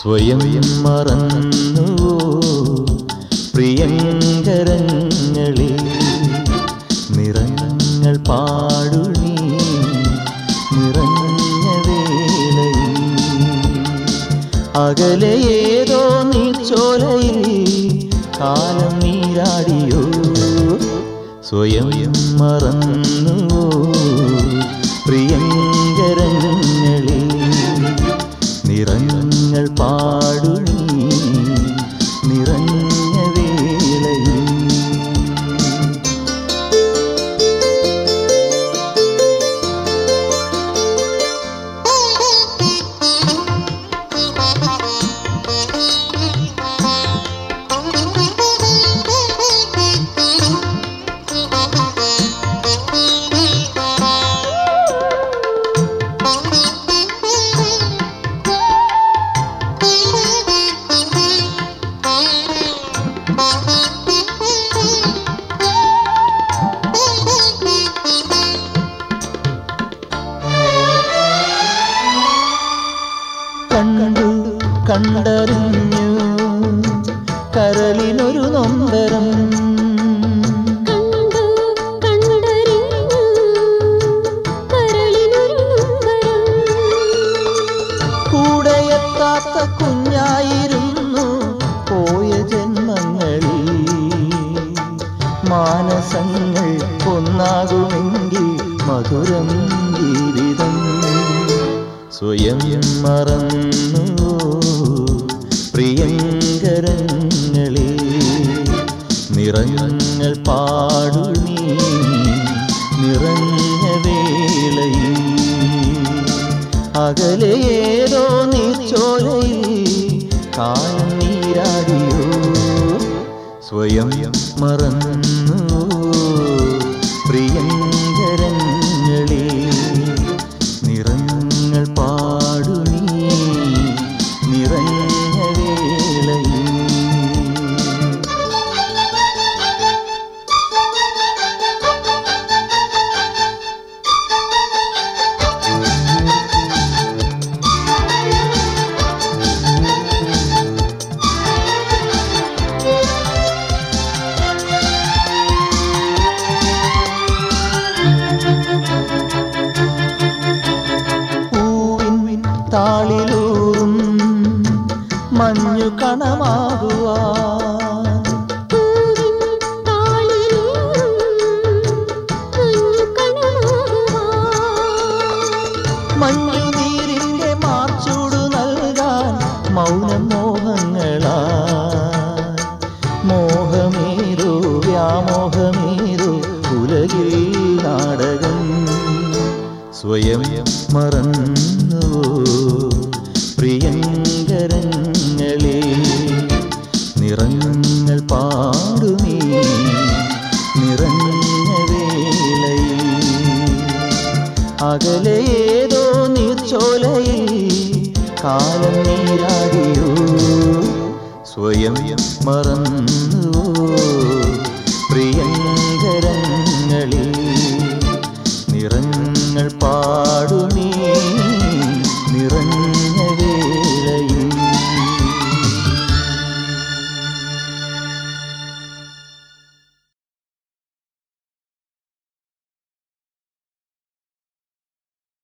സ്വയം മറന്നു പ്രിയങ്കരങ്ങളിൽ നിറങ്ങൾ പാടുനീ നിറഞ്ഞ വേളയിൽ അകലെ ഏതോ നീ ചോലയിൽ കാലം നീരാടിയോ സ്വയം മറന്നു പ്രിയങ്കരങ്ങളിൽ നിറങ്ങൾ പാടുനീ നിറഞ്ഞ വേളയിൽ കണ്ടു കണ്ടറിഞ്ഞു കരളിനൊരു നൊമ്പരം കണ്ടു കണ്ടറിഞ്ഞു കരളിനൊരു നൊമ്പരം കൂടെയെത്താത്ത കുഞ്ഞായിരുന്നു പോയ ജന്മങ്ങളിൽ മാനസങ്ങൾ ഒന്നാകുമെങ്കിൽ മധുരം ജീവിതം സ്വയം മറന്നു പ്രിയങ്കരങ്ങളിൽ നിറങ്ങൾ പാടുനീ നിറഞ്ഞ വേളയിൽ അകലെ ഏതോ നീർച്ചോലയിൽ കാലം നീരാടിയോ സ്വയം മറന്നു പ്രിയങ്കരങ്ങളിൽ നിറങ്ങൾ പാടുനീ നിറഞ്ഞ വേളയിൽ പൂവിൻ താളിലൂറും മഞ്ഞു കണമാകുവാൻ പൂവിൻ താളിലൂറും മഞ്ഞു കണമാകുവാൻ മഞ്ഞു നീരിന്റെ മാർച്ചൂടു നൽകാൻ മൗനം മോഹങ്ങളാ മോഹമേരോ വ്യാമോഹമേരോ ഉലകിൽ നാടകം സ്വയം മറന്നു പ്രിയങ്കരങ്ങളെ നിറങ്ങൾ പാടുമീ നിറഞ്ഞ വേളയിൽ അകലെ ഏതോ നീർച്ചോലയിൽ കാലം നീരാടിയോ സ്വയം മറന്നു പ്രിയങ്കരങ്ങളിൽ നിറങ്ങൾ പാടും